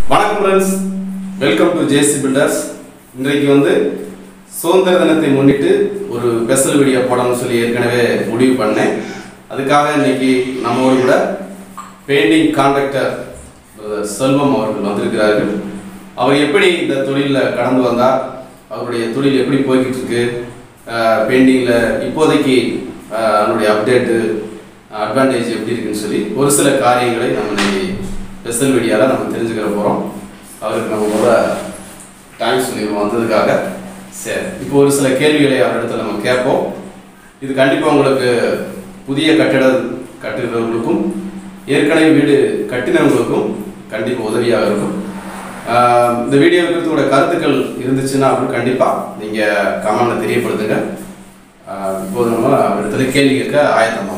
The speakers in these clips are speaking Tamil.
வணக்கம் friends welcome to JC builders இன்றைக்கு வந்து சுதந்திர தினத்தை முன்னிட்டு ஒரு ஸ்பெஷல் வீடியோ போடணும்னு சொல்லி ஏற்கனவே முடிவு பண்ணேன் அதுக்காக இன்னைக்கு நம்மோடு கூட பெயிண்டிங் கான்ட்ராக்டர் செல்வம் அவர்கள் வந்திருக்கிறார்கள் அவர் எப்படி இந்த தொழிலில் கடந்து வந்தார் அவருடைய தொழில் எப்படி போய்கிட்டு இருக்கு பெயிண்டிங்கில் இப்போதைக்கு அஹ், அதனுடைய அப்டேட்டு அட்வான்டேஜ் எப்படி இருக்குன்னு சொல்லி ஒரு சில காரியங்களை நம்ம இன்னைக்கு ஸ்பெஷல் வீடியோவில் நம்ம தெரிஞ்சுக்கிற போகிறோம் அவருக்கு நம்ம கூட டைம் சொல்லிடுவோம் வந்ததுக்காக சரி இப்போ ஒரு சில கேள்விகளை அவரிடத்துல நம்ம கேட்போம் இது கண்டிப்பாக உங்களுக்கு புதிய கட்டிட கட்டுகிறவர்களுக்கும் ஏற்கனவே வீடு கட்டினவங்களுக்கும் கண்டிப்பாக உதவியாக இருக்கும் ஆஹ் இந்த வீடியோ குறித்து உங்களோட கருத்துக்கள் இருந்துச்சுன்னா அப்படின்னு கண்டிப்பாக நீங்கள் கமெண்ட்ல தெரியப்படுத்துங்க ஆஹ் இப்போது நம்ம அவரிடத்துல கேள்வி கேட்க ஆயத்தமாகும்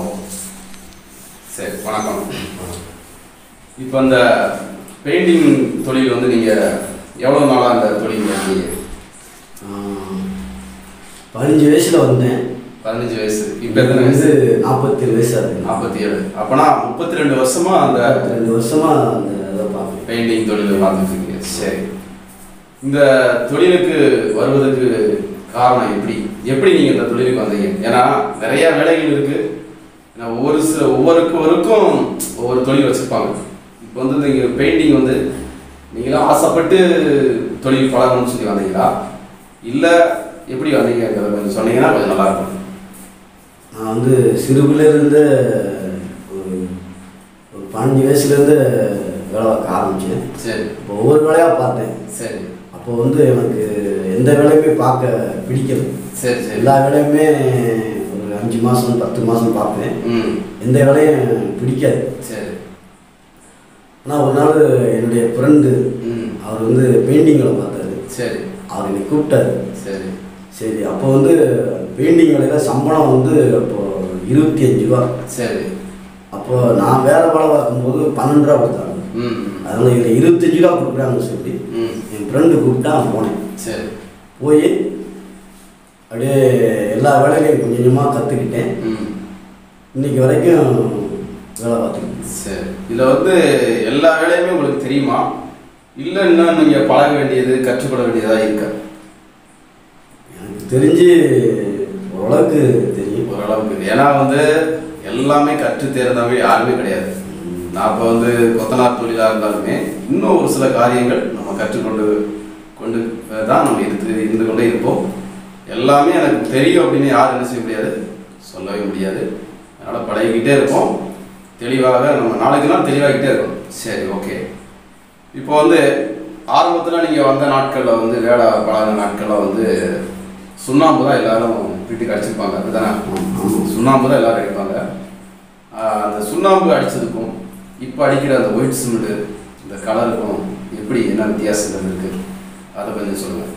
சரி வணக்கம் இப்போ அந்த பெயிண்டிங் தொழில் வந்து நீங்கள் எவ்வளோ நாளாக அந்த தொழில் இருக்கீங்க ஆஹ், பதினஞ்சு வயசுல வந்தேன் பதினஞ்சு வயசு இப்போ எத்தனை வயசு வந்து நாற்பத்தி ஏழு வயசு ஆகுது நாற்பத்தி ஏழு அப்போனா முப்பத்தி ரெண்டு வருஷமா அந்த ரெண்டு வருஷமா அந்த இதை பார்ப்பேன் பெயிண்டிங் தொழிலை பார்த்துட்டு இருக்கீங்க சரி இந்த தொழிலுக்கு வருவதற்கு காரணம் எப்படி எப்படி நீங்கள் இந்த தொழிலுக்கு வந்தீங்க ஏன்னா நிறைய வேலைகள் இருக்கு ஏன்னா ஒவ்வொரு சில ஒவ்வொருக்கொருக்கும் ஒவ்வொரு தொழில் வச்சுருப்பாங்க இப்போ வந்து நீங்கள் பெயிண்டிங் வந்து நீங்களாம் ஆசைப்பட்டு தொழில் பழகணும்னு சொல்லி வந்தீங்களா இல்லை எப்படி வந்தீங்கிறத கொஞ்சம் சொன்னீங்கன்னா கொஞ்சம் நல்லா இருக்கும் நான் வந்து சிறுபிள்ளைல இருந்து ஒரு ஒரு பதினஞ்சு வயசுல இருந்து வேலை பார்க்க ஆரம்பிச்சேன் சரி இப்போ ஒவ்வொரு வேலையா பார்த்தேன் சரி அப்போ வந்து எனக்கு எந்த வேலையுமே பார்க்க பிடிக்கல சரி சரி எல்லா வேலையுமே ஒரு அஞ்சு மாதம் பத்து மாதம் பார்ப்பேன் ம் எந்த வேலையும் பிடிக்காது சரி ஆனால் ஒரு நாள் என்னுடைய ஃப்ரெண்டு ம் அவர் வந்து பெயிண்டிங் வேலை பார்த்தாரு சரி அவர் என்னை கூப்பிட்டாரு சரி சரி அப்போ வந்து பெயிண்டிங் வேலையில் சம்பளம் வந்து அப்போ இருபத்தி அஞ்சு ரூபா சரி அப்போ நான் வேலை வேலை பார்க்கும்போது பன்னெண்டு ரூபா கொடுத்தாங்க ம் அதனால் இதில் இருபத்தஞ்சு ரூபா கொடுக்குறாங்கன்னு சொல்லி ம் என் ஃப்ரெண்டு கூப்பிட்டா நான் போனேன் சரி போய் அப்படியே எல்லா வேலைகளையும் கொஞ்சம் கொஞ்சமாக கற்றுக்கிட்டேன் ம் இன்னைக்கு வரைக்கும் வேலை பார்த்துருக்கேன் சரி இதில் வந்து எல்லா வேலையுமே உங்களுக்கு தெரியுமா இல்லை இன்னும் நீங்கள் பழக வேண்டியது கற்றுக்கொள்ள வேண்டியதாக இருக்கா எனக்கு தெரிஞ்சு ஓரளவுக்கு தெரியும் ஓரளவுக்கு ஏன்னா வந்து எல்லாமே கற்று தேர்ந்தவங்க யாருமே கிடையாது நான் இப்போ வந்து கொத்தனார் தொழிலாக இருந்தாலுமே இன்னும் ஒரு சில காரியங்கள் நம்ம கற்றுக்கொண்டு கொண்டு தான் நம்ம இருந்து இருந்து கொண்டே இருப்போம் எல்லாமே எனக்கு தெரியும் அப்படின்னு யாரும் என்ன செய்ய முடியாது சொல்லவே முடியாது அதனால் பழகிக்கிட்டே இருப்போம் தெளிவாக நம்ம நாளுக்கு நாள் தெளிவாகிக்கிட்டே இருக்கோம் சரி ஓகே இப்போ வந்து ஆரம்பத்தில் நீங்கள் வந்த நாட்களில் வந்து வேலை பழகின நாட்களில் வந்து சுண்ணாம்பு தான் எல்லாரும் வீட்டுக்கு அடிச்சிருப்பாங்க அதுதானே ஆமாம் சுண்ணாம்பு தான் எல்லாரும் அடிப்பாங்க ஆஹ் அந்த சுண்ணாம்பு அடிச்சதுக்கும் இப்போ அடிக்கிற அந்த ஒயிட் சிமெண்ட் இந்த கலருக்கும் எப்படி என்ன வித்தியாசங்கள் இருக்கு அதை கொஞ்சம் சொல்லுங்க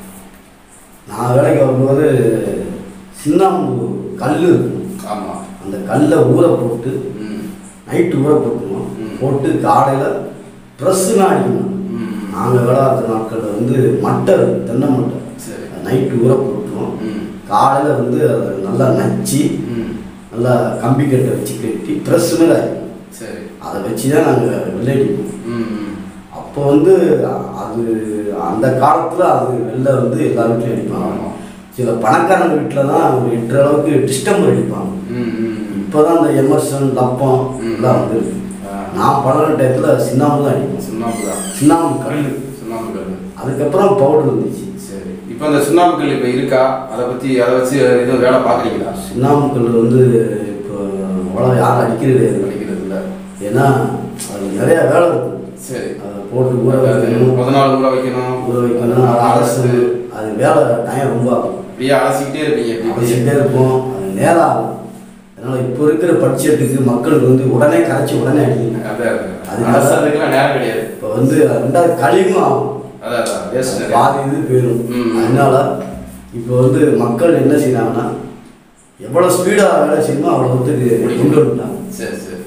நான் வேலைக்கு வரும்போது சின்னாம்பு கல் இருக்கும் ஆமாம் அந்த கல்லை ஊற போட்டு ம் நைட்டு ஊற போட்டுருவோம் ம். போட்டு காலையில் ட்ரெஸ்ஸுலாம் அடிக்கணும் ம் நாங்கள் வேலை பார்த்த நாட்களில் வந்து மட்டை தென்னை மட்டை சரி நைட்டு ஊற போட்டுருவோம் ம் காலையில் வந்து அதை நல்லா நச்சு ம் நல்லா கம்பி கட்டை வச்சு கட்டி ப்ரெஸ் மேலே ஆகிடும் சரி அதை வச்சு தான் நாங்கள் வெள்ளையடிப்போம் ம் ம் அப்போ வந்து அது அந்த காலத்தில் அது வெளில வந்து எல்லா வீட்லையும் அடிப்பாங்க ஆமாம் சில பணக்காரங்க வீட்டில் தான் ஒரு எட்டு அளவுக்கு டிஸ்டம்பர் அடிப்பாங்க ம் ம் ம். இப்போ தான் இந்த எமர்சன் லப்பம் ம். எல்லாம் வந்துருக்கு ஆ, நான் பழகின டயத்தில் சின்னாம்பு தான் அடிப்போம் சுண்ணாம்பு தான் சின்னாம்பு கல் சுண்ணாம்பு கல் அதுக்கப்புறம் பவுடர் வந்துச்சு சரி இப்போ அந்த சுண்ணாம்பு கல் இப்போ இருக்கா அதை பற்றி அதை வச்சு எதுவும் வேலை பார்க்குறீங்களா சுண்ணாம்பு கல் வந்து இப்போ அவ்வளோ யாரும் அடிக்கிறது கிடையாது படிக்கிறது இல்லை ஏன்னா அது நிறைய வேலை இருக்கும் சரி அதை போட்டு ஊற வைக்கணும் முத நாள் ஊற வைக்கணும் ஊற வைக்கணும் அதை அலசு அது வேலை டைம் ரொம்ப ஆகும் அப்படியே அலசிக்கிட்டே இருப்பீங்க இப்படி இப்படி. அலசிக்கிட்டே இருக்கும் அது நேரம் ஆகும் அதனால் இப்போ இருக்கிற பட்ஜெட்டுக்கு மக்களுக்கு வந்து உடனே கரைச்சி உடனே அடிக்கணும் அதான் அது அது அலசறதுக்குலாம் நேரம் கிடையாது இப்போ வந்து ரெண்டாவது கழிவும் ஆகும் அதான் அதான் வேஸ்ட் நிறைய. பாதி இது போயிடும் ம். அதனால இப்போ வந்து மக்கள் என்ன செய்யறாங்கன்னா எவ்வளோ ஸ்பீடாக வேலை செய்யணுமோ அவ்வளோ வந்து கொண்டு வந்துட்டாங்க சரி சரி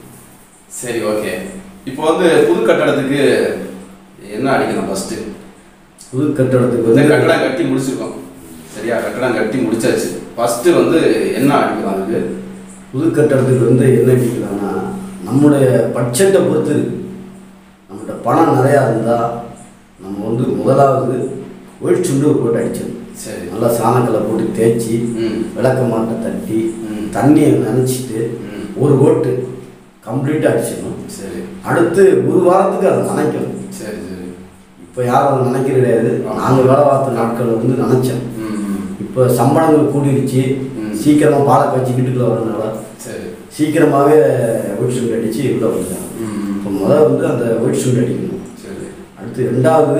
சரி ஓகே இப்போ வந்து புது கட்டடத்துக்கு என்ன அடிக்கணும் ஃபர்ஸ்ட் புது கட்டடத்துக்கு இந்த வந்து கட்டடம் கட்டி முடிச்சிருக்கோம் சரியா கட்டடம் கட்டி முடிச்சாச்சு ஃபர்ஸ்ட் வந்து என்ன அடிக்கணும் அதுக்கு புது கட்டடத்துக்கு வந்து என்ன கேட்கலாம்னா நம்முடைய பட்ஜெட்டை பொறுத்து இருக்கு நம்ம நம்மகிட்ட பணம் நிறையா இருந்தால் நம்ம வந்து முதலாவது ஒயிட் சுண்டு போட்டு அடிச்சிடணும் சரி நல்லா சாணக்கல்லை போட்டு தேய்ச்சி ம் விளக்க மாட்டை தட்டி ம். தண்ணியை நினச்சிட்டு ம். ஒரு ஓட்டு கம்ப்ளீட்டாக அடிச்சிடணும் சரி அடுத்து ஒரு வாரத்துக்கு அதை நினைக்கணும் சரி சரி இப்போ யாரும் அதை நினைக்கிறது கிடையாது நாங்கள் வேலை பார்த்த நாட்கள் வந்து நினச்சோம் ம் ம். இப்போ சம்பளங்கள் கூடிருச்சு ம். சீக்கிரமாக பாலை காய்ச்சி வீட்டுக்குள்ள வரனால சரி சீக்கிரமாகவே ஒயிட் சுண்டு அடித்து உள்ளே வந்துட்டாங்க ம் ம். இப்போ முதல் வந்து அந்த ஒயிட் சுண்டு அடிக்கணும் சரி அடுத்து ரெண்டாவது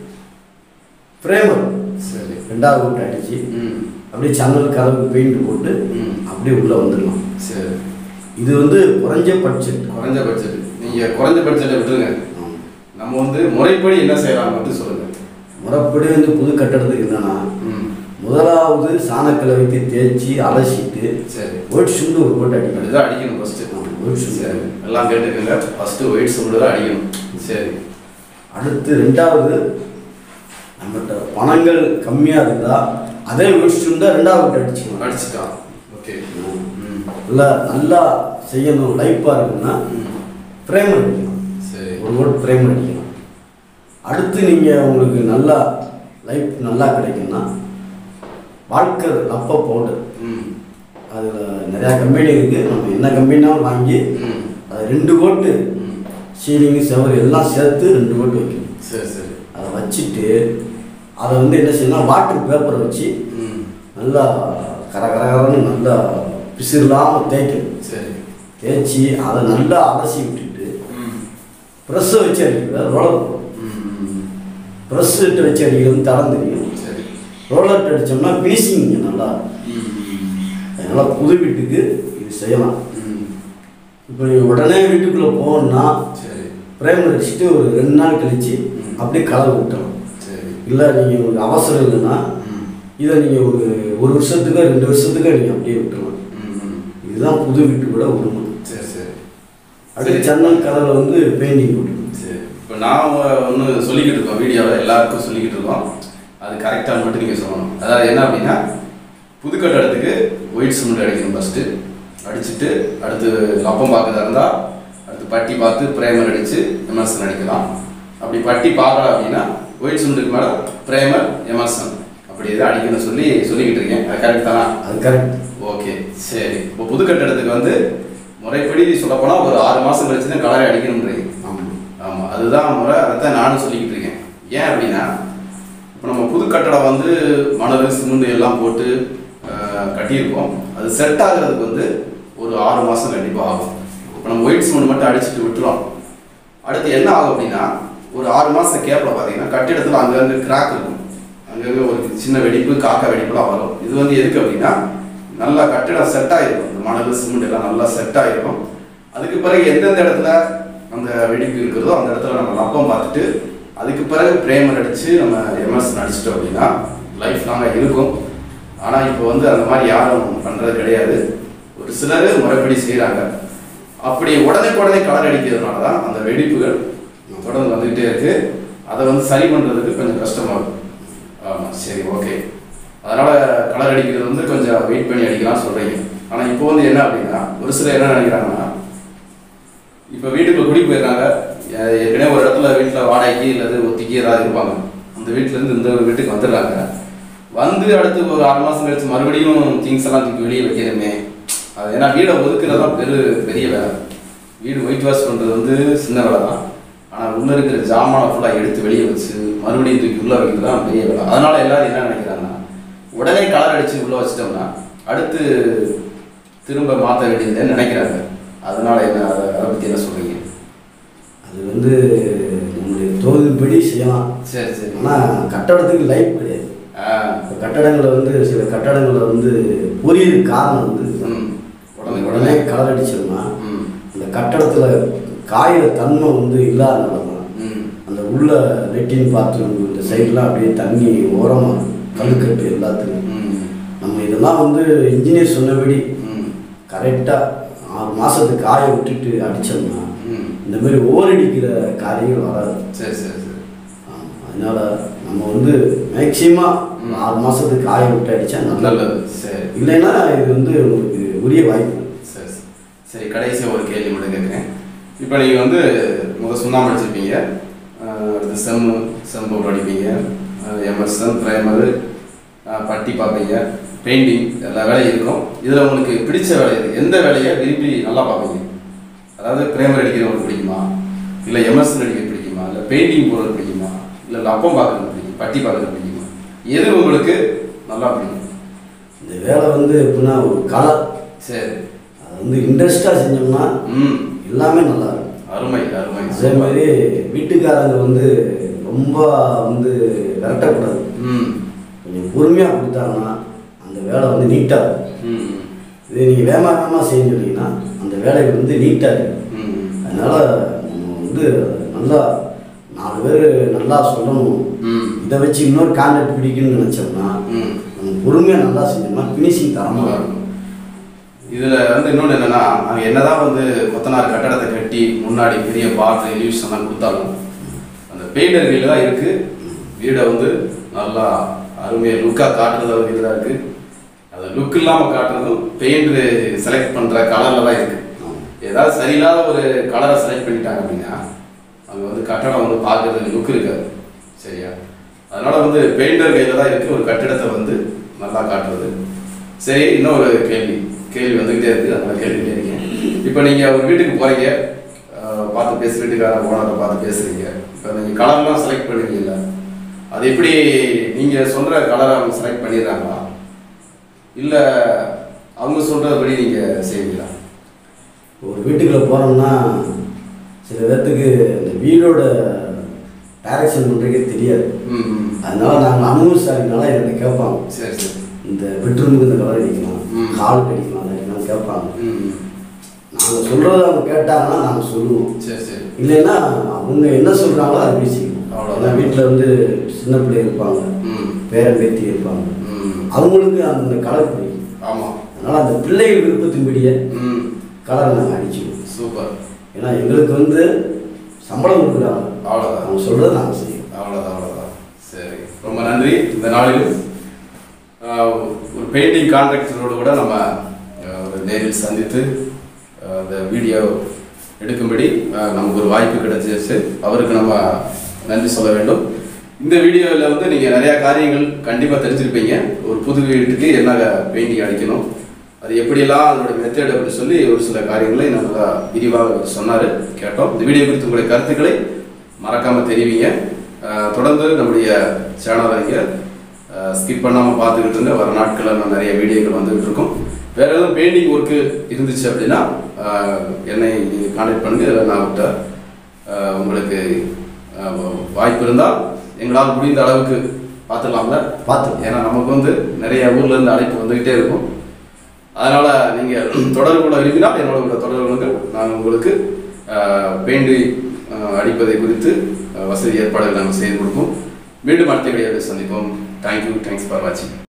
ஃப்ரேமர் சரி ரெண்டாவது விட்டு அடித்து ம் அப்படியே ஜன்னல் கதவுக்கு பெயிண்ட் போட்டு ம். அப்படியே உள்ளே வந்துடலாம் சரி இது வந்து குறைஞ்ச பட்ஜெட் குறைஞ்ச பட்ஜெட் நீங்கள் குறைஞ்ச பட்ஜெட்டை விட்டுருங்க நம்ம வந்து முறைப்படி என்ன செய்யலாம் மட்டும் சொல்லுங்க முறைப்படி வந்து புது கட்டடத்துக்கு என்னன்னா ம் முதலாவது சாணக்கலை வைத்து தேய்ச்சி அலசிட்டு சரி ஒயிட் சுண்டு ஒரு போட்டு அடிக்கணும் அப்படிதான் அடிக்கணும் ஃபஸ்ட்டு ஒயிட் சுண்டு சரி எல்லாம் கேட்டுக்கோங்க ஃபஸ்ட்டு ஒயிட் சுண்டு தான் அடிக்கணும் சரி அடுத்து ரெண்டாவது நம்மகிட்ட பணங்கள் கம்மியாக இருந்தால் அதே ஒயிட் சுண்டை ரெண்டாவது விட்டு அடிச்சுக்கலாம் அடிச்சுட்டான் ஓகே ம் இல்லை நல்லா செய்யணும் லைஃப்பாக இருக்குன்னா ம். ஃப்ரேம் அடிக்கலாம் சரி ஒரு ஓட் ஃப்ரேம் அடிக்கலாம் அடுத்து நீங்கள் உங்களுக்கு நல்லா லைஃப் நல்லா கிடைக்கும்னா வாழ்க்கை ரப்ப பவுடர் ம் அதில் நிறையா கம்பெனி இருக்குது நம்ம என்ன கம்பெனினாலும் வாங்கி ம் அது ரெண்டு கோட்டு ம் சீலிங்கு செவரு எல்லாம் சேர்த்து ரெண்டு கோட்டு வைக்கணும் சரி சரி அதை வச்சுட்டு அதை வந்து என்ன செய்யணும் வாட்டர் பேப்பரை வச்சு ம் நல்லா கர கர கரன்னு நல்லா பிசிறலாமல் தேய்க்கணும் சரி தேய்ச்சி அதை நல்லா அலசி விட்டுட்டு ம் ப்ரெஸ்ஸை வச்சு அடிக்கிறது ரோலர் ம் ப்ரெஸ் இட்டு வச்சு அடிக்கிறது தரம் தெரியும் சரி ரோலர் அடித்தோம்னா ஃபினிஷிங் நல்லா ம் அதனால் புது வீட்டுக்கு இது செய்யலாம் ம் இப்போ நீ உடனே வீட்டுக்குள்ளே போகணுன்னா சரி பிரேம் அடிச்சுட்டு ஒரு ரெண்டு நாள் கழிச்சு ம். அப்படியே கலர் விட்டலாம் சரி இல்லை நீங்கள் உங்களுக்கு அவசரம் இல்லைன்னா ம் இதை நீங்கள் ஒரு ஒரு வருஷத்துக்கோ ரெண்டு வருஷத்துக்கோ நீங்கள் அப்படியே விட்டுறலாம் ம் ம் இதுதான் புது வீட்டுக்கூட உரிமை சரி சரி அடுத்து ஜன்னல் கதவில் வந்து பெயிண்டிங் போட்டுக்கணும் சரி இப்போ நான் ஒன்று சொல்லிக்கிட்டு இருக்கோம் வீடியோவில் எல்லாருக்கும் சொல்லிக்கிட்டு இருக்கோம் அது கரெக்டாக மட்டும் நீங்கள் சொல்லணும் அதாவது என்ன அப்படின்னா புது கட்டடத்துக்கு ஒயிட் சிமெண்ட் அடிக்கணும் ஃபஸ்ட்டு அடிச்சுட்டு அடுத்து லப்பம் பார்க்கறதா இருந்தால் அடுத்து பட்டி பார்த்து பிரேமர் அடித்து எமர்சன் அடிக்கலாம் அப்படி பட்டி பார்க்கல அப்படின்னா ஒயிட் சிமெண்ட்டுக்கு மேலே பிரேமர் எமர்சன் அப்படி இதை அடிக்கணும்னு சொல்லி சொல்லிக்கிட்டு இருக்கேன் அது கரெக்ட் தானா அது கரெக்ட் ஓகே சரி இப்போ புது கட்டடத்துக்கு வந்து முறைப்படி சொல்லப்போனால் ஒரு ஆறு மாதம் கழிச்சு தான் கலரை அடிக்கணுன்றீங்க ஆமாம் ஆமாம் அதுதான் முறை அதைத்தான் நானும் சொல்லிக்கிட்டு இருக்கேன் ஏன் அப்படின்னா இப்போ நம்ம புது கட்டடம் வந்து மணல் சிமெண்ட் எல்லாம் போட்டு ஆஹ், கட்டியிருக்கோம் அது செட் ஆகுறதுக்கு வந்து ஒரு ஆறு மாதம் கண்டிப்பாக ஆகும் இப்போ நம்ம ஒயிட் சிமெண்ட் மட்டும் அடிச்சுட்டு விட்டுறோம் அடுத்து என்ன ஆகும் அப்படின்னா ஒரு ஆறு மாதம் கேப்பில் பார்த்தீங்கன்னா கட்டிடத்தில் அங்கங்கே கிராக் இருக்கும் அங்கங்கே ஒரு சின்ன வெடிப்பு காக்கா வெடிப்புலாம் வரும் இது வந்து எதுக்கு அப்படின்னா நல்லா கட்டிடம் செட் ஆகிருக்கும் இந்த மணல் சிமெண்ட் எல்லாம் நல்லா செட் ஆகிருக்கும் அதுக்கு பிறகு எந்தெந்த இடத்துல அந்த வெடிப்பு இருக்கிறதோ அந்த இடத்துல நம்ம லப்பம் பார்த்துட்டு அதுக்கு பிறகு பிரேமர் அடித்து நம்ம எம்எஸ் அடிச்சிட்டோம் அப்படின்னா லைஃப் லாங்காக இருக்கும் ஆனால் இப்போ வந்து அந்த மாதிரி யாரும் பண்ணுறது கிடையாது ஒரு சிலர் முறைப்படி செய்கிறாங்க அப்படி உடனே உடனே கலர் அடிக்கிறதுனால தான் அந்த வெடிப்புகள் தொடர்ந்து வந்துக்கிட்டே இருக்கு அதை வந்து சரி பண்ணுறதுக்கு கொஞ்சம் கஷ்டமாகும் ஆமாம் சரி ஓகே அதனால் கலர் அடிக்கிறது வந்து கொஞ்சம் வெயிட் பண்ணி அடிக்கலாம் சொல்கிறீங்க ஆனால் இப்போ வந்து என்ன அப்படின்னா ஒரு சிலர் என்ன நினைக்கிறாங்கன்னா இப்போ வீட்டுக்குள்ள குடி போயிடுறாங்க ஏ- ஏற்கனவே ஒரு இடத்துல வீட்டில் வாடகைக்கு இல்லது ஒத்திக்கி ஏதாவது இருப்பாங்க அந்த வீட்டிலேருந்து இந்த வீட்டுக்கு வந்துடுறாங்க வந்து அடுத்து ஒரு ஆறு மாதம் கழிச்சு மறுபடியும் திங்ஸ் எல்லாம் தூக்கி வெளியே வைக்கணுமே அது ஏன்னா வீடை ஒதுக்குறது தான் பெரு பெரிய வேலை வீடு ஒயிட் வாஷ் பண்ணுறது வந்து சின்ன வேலை தான் ஆனால் உள்ளே இருக்கிற ஜாமானை ஃபுல்லாக எடுத்து வெளியே வச்சு மறுபடியும் தூக்கி உள்ளே வைக்கிறது தான் பெரிய வேலை அதனால எல்லாரும் என்ன நினைக்கிறாங்கன்னா உடனே கலர் அடித்து உள்ளே வச்சிட்டோம்னா அடுத்து திரும்ப மாற்ற வேண்டியதுன்னு நினைக்கிறாங்க அதனால என்ன அதை அதை பற்றி என்ன சொல்கிறீங்க அது வந்து நம்முடைய தோல்விப்படி செய்யலாம் சரி சரி ஆனால் கட்டடத்துக்கு லைஃப் கிடையாது ஆ இப்போ கட்டடங்களில் வந்து சில கட்டடங்களில் வந்து புரியுது காரணம் வந்து ம் உடனே உடனே உடனே கலர் அடிச்சோம்னா ம் அந்த கட்டடத்தில் காயிற தன்மை வந்து இல்லாதனால தான் ம் அந்த உள்ள லெட்டின் பாத்ரூம் இந்த சைட்லாம் அப்படியே தண்ணி ஓரமாக கல்லுக்கட்டு எல்லாத்துக்கும் ம் நம்ம இதெல்லாம் வந்து இன்ஜினியர் சொன்னபடி ம் கரெக்டாக ஆறு மாதத்துக்கு காய விட்டுட்டு அடித்தோம்னா ம் இந்த மாதிரி ஓரடிக்கிற காரியங்கள் வராது சரி சரி சரி ஆமா. அதனால நம்ம வந்து மேக்சிமம் ம். ஆறு மாதத்துக்கு காய விட்டு அடித்தா நல்லது நல்லது சரி இல்லைன்னா இது வந்து உங்களுக்கு உரிய வாய்ப்பு சரி சரி. சரி கடைசியாக ஒரு கேள்வி மட்டும் கேட்குறேன் இப்போ நீங்கள் வந்து முதல் சுண்ணாம்பு அடிச்சிருப்பீங்க அஹ் அடுத்து செம்மு செம் பவுடர் அடிப்பீங்க எமர்சன் ப்ரைமரு பட்டி பார்ப்பீங்க பெயிண்டிங் எல்லா வேலையும் இருக்கும் இதில் உங்களுக்கு பிடிச்ச வேலை எது எந்த வேலையை விரும்பி நல்லா பார்ப்பீங்க அதாவது ப்ரைமர் அடிக்கிறவங்களுக்கு பிடிக்குமா இல்லை எமர்சன் அடிக்க பிடிக்குமா இல்லை பெயிண்டிங் போடுறது பிடிக்குமா இல்லை அப்பம் பார்க்கறது பிடிக்கும் பட்டி பார்க்கறது பிடிக்குமா எது உங்களுக்கு நல்லா பிடிக்கும் இந்த வேலை வந்து எப்படின்னா ஒரு கலை சரி அதை வந்து இன்ட்ரெஸ்டாக செஞ்சோம்னா ம் எல்லாமே நல்லா இருக்கும் அருமை அருமை அதே மாதிரி வீட்டுக்காரங்க வந்து ரொம்ப வந்து விரட்டக்கூடாது ம் கொஞ்சம் பொறுமையாக கொடுத்தாங்கன்னா அந்த வேலை வந்து நீட்டாக இருக்கும் ம் இது நீங்கள் வேகமாக வேகமாக செஞ்சீங்கன்னா அந்த வேலை வந்து நீட்டாக இருக்கும் ம் அதனால் நம்ம வந்து நல்லா நாலு பேர் நல்லா சொல்லணும் ம் இதை வச்சு இன்னொரு கான்ட்ராக்ட் பிடிக்கணும்னு நினச்சோம்னா ம் நம்ம பொறுமையாக நல்லா செஞ்சோம்னா ஃபினிஷிங் தரமாக இருக்கும் இதுல வந்து இன்னொன்று என்னன்னா அவங்க என்னதான் வந்து கொத்தனார் கட்டடத்தை கட்டி முன்னாடி பெரிய பாட்டு எலிவிஷன் எல்லாம் கொடுத்தாலும் அந்த பெயிண்டர் கையில் தான் இருக்கு வீடை வந்து நல்லா அருமையாக லுக்காக காட்டுறது ஒரு இதாக இருக்கு அந்த லுக் இல்லாமல் காட்டுறதும் பெயிண்ட் செலக்ட் பண்ற கலர்ல தான் இருக்கு ஏதாவது சரியில்லாத ஒரு கலரை செலக்ட் பண்ணிட்டாங்க அப்படின்னா அங்கே வந்து கட்டடம் வந்து பார்க்கறதுக்கு லுக் இருக்காது சரியா அதனால வந்து பெயிண்டர் கையில் தான் இருக்கு ஒரு கட்டிடத்தை வந்து நல்லா காட்டுறது சரி இன்னொரு கேள்வி கேள்வி வந்துகிட்டே இருக்கு அதனால கேட்டுக்கிட்டே இருக்கேன் இப்போ நீங்க ஒரு வீட்டுக்கு போறீங்க அஹ், பார்த்து பேசு வீட்டுக்கார ஓனரை பார்த்து பேசுறீங்க இப்போ நீங்க கலர்லாம் செலக்ட் பண்ணுவீங்கல்ல அது எப்படி நீங்க சொல்ற கலரை அவங்க செலக்ட் பண்ணிடுறாங்களா இல்ல அவங்க சொல்றபடி நீங்க செய்வீங்களா ஒரு வீட்டுக்குள்ளே போனோம்னா சில பேர்த்துக்கு இந்த வீடோட டைரக்ஷன் பண்ணுறதுக்கே தெரியாது ம் ம். அதனால நாங்கள் அனுபவசாலினால என்கிட்ட கேட்பாங்க சரி சரி இந்த பெட்ரூமுக்கு இந்த கலர் அடிக்கலாம் ம். ஹாலுக்கு அடிக்கலாம் அதை அடிக்கலாம் கேட்பாங்க ம் ம். நாங்கள் சொல்கிறத அவங்க கேட்டாங்கன்னா நாங்கள் சொல்லுவோம் சரி சரி இல்லைன்னா அவங்க என்ன சொல்கிறாங்களோ அதை பேசிக்கணும் அவ்வளவுதான். ஏன்னா வீட்டில் வந்து சின்ன பிள்ளை இருப்பாங்க ம் பேரன் பேத்தி இருப்பாங்க ம் அவங்களுக்கு அந்த கலர் பிடிக்கும் ஆமா அதனால் அந்த பிள்ளைகள் விருப்பத்தின்படியே ம் கலரை நாங்கள் அடிச்சுக்குவோம் சூப்பர் ஏன்னா எங்களுக்கு வந்து சம்பளம் கொடுக்குறாங்க அவ்வளோதான் அவங்க சொல்கிறத நாங்கள் செய்வோம் அவ்வளோதான் அவ்வளோதான் சரி ரொம்ப நன்றி இந்த நாளில் ஆஹ், ஒரு பெயிண்டிங் கான்ட்ராக்டரோடு கூட நம்ம ஆஹ், ஒரு நேரில் சந்தித்து ஆஹ், இந்த வீடியோ எடுக்கும்படி ஆஹ், நமக்கு ஒரு வாய்ப்பு கிடைச்சிருச்சு அவருக்கு நம்ம நன்றி சொல்ல வேண்டும் இந்த வீடியோவில் வந்து நீங்கள் நிறையா காரியங்கள் கண்டிப்பாக தெரிஞ்சிருப்பீங்க ஒரு புது வீட்டுக்கு என்ன பெயிண்டிங் அடிக்கணும் அது எப்படியெல்லாம் அதோட மெத்தட் அப்படி சொல்லி ஒரு சில காரியங்களை நல்லா விரிவாக சொன்னார் கேட்டோம் இந்த வீடியோ குறித்து உங்களுடைய கருத்துக்களை மறக்காம தெரிவிங்க அஹ் தொடர்ந்து நம்முடைய சேனலை நீங்கள் ஸ்கிப் பண்ணாமல் பார்த்துக்கிட்டு இருங்க வர நாட்களில் நான் நிறைய வீடியோக்கள் வந்துகிட்டு இருக்கும் வேற எதுவும் பெயிண்டிங் ஒர்க்கு இருந்துச்சு அப்படின்னா அஹ், என்னை நீங்கள் கான்டாக்ட் பண்ணுங்க இல்லை நான் விட்ட அஹ், உங்களுக்கு அஹ், வாய்ப்பு இருந்தால் எங்களால் முடிந்த அளவுக்கு பார்த்துடலாம்ல பார்த்து ஏன்னா நமக்கு வந்து நிறைய ஊர்ல இருந்து அழைப்பு வந்துகிட்டே இருக்கும் அதனால நீங்க தொடர்பு கொள்ள விரும்பினால் என்னோட உள்ள தொடர்பு கொள்ளுங்கள் நான் உங்களுக்கு பெயிண்ட் அடிப்பதை குறித்து அஹ், வசதி ஏற்பாடுகள் நாங்கள் செய்து கொடுப்போம் மீண்டும் அடுத்த வீடியோவில் சந்திப்போம் தேங்க்யூ தேங்க்ஸ் ஃபார் வாட்சிங்